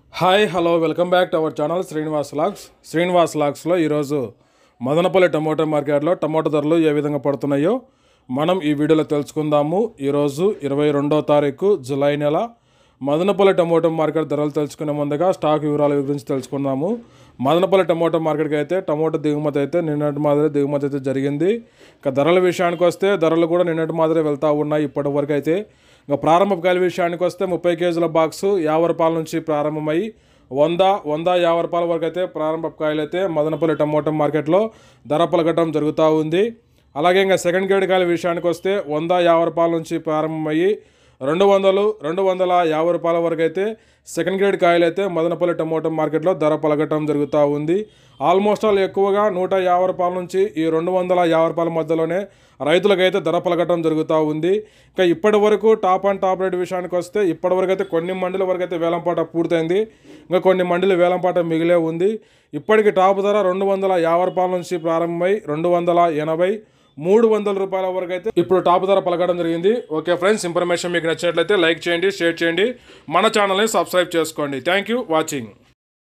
hi hello welcome back to our channel Srinivas logs Srinivas లాగ్స్లో ఈరోజు Madanapalle tomato మార్కెట్లో టమోటా ధరలు ఏ విధంగా పడుతున్నాయో మనం ఈ వీడియోలో తెలుసుకుందాము ఈరోజు ఇరవై రెండో తారీఖు జూలై నెల మదనపల్లి టమోటా మార్కెట్ ధరలు తెలుసుకునే ముందుగా స్టాక్ వివరాల గురించి తెలుసుకుందాము మదనపల్లి టమోటా మార్కెట్కి అయితే టమోటా దిగుమతి అయితే నిన్నటి మాదిరి దిగుమతి అయితే జరిగింది ఇక ధరల విషయానికి వస్తే ధరలు కూడా నిన్నటి మాదిరి వెళ్తూ ఉన్నాయి ఇప్పటి వరకు అయితే ఇంకా ప్రారంభ కాయల విషయానికి వస్తే ముప్పై కేజీల బాక్సు యాభై రూపాయల నుంచి ప్రారంభమై వంద వంద యాభై రూపాయల వరకు అయితే ప్రారంభ కాయలు అయితే మదనపల్లి టమోటా మార్కెట్లో ధర పలకటం జరుగుతూ ఉంది అలాగే ఇంకా సెకండ్ గ్రేడ్ కాయల విషయానికి వస్తే వంద యాభై రూపాయల నుంచి ప్రారంభమయ్యి రెండు వందలు రెండు వందల యాభై రూపాయల వరకు అయితే సెకండ్ గ్రేడ్ కాయలు అయితే మదనపల్లి టమోటా మార్కెట్లో ధర పలకటం జరుగుతూ ఉంది ఆల్మోస్ట్ ఆల్ ఎక్కువగా నూట యాభై రూపాయల నుంచి ఈ రెండు వందల యాభై రూపాయల మధ్యలోనే రైతులకైతే ధర పలకటం జరుగుతూ ఉంది ఇంకా ఇప్పటి వరకు టాప్ అండ్ టాప్ రేట్ విషయానికి వస్తే ఇప్పటి వరకు అయితే కొన్ని మండల వరకు అయితే వేలంపాట పూర్తయింది ఇంకా కొన్ని మండలి వేలంపాట మిగిలే ఉంది ఇప్పటికి టాప్ ధర రెండు వందల యాభై రూపాయల నుంచి ప్రారంభమై రెండు వందల ఎనభై మూడు వందల రూపాయల వరకు అయితే ఇప్పుడు టాప్ ధర పలకడం జరిగింది ఓకే ఫ్రెండ్స్ ఇన్ఫర్మేషన్ మీకు నచ్చినట్లయితే లైక్ చేయండి షేర్ చేయండి మన ఛానల్ని సబ్స్క్రైబ్ చేసుకోండి థ్యాంక్ యూ వాచింగ్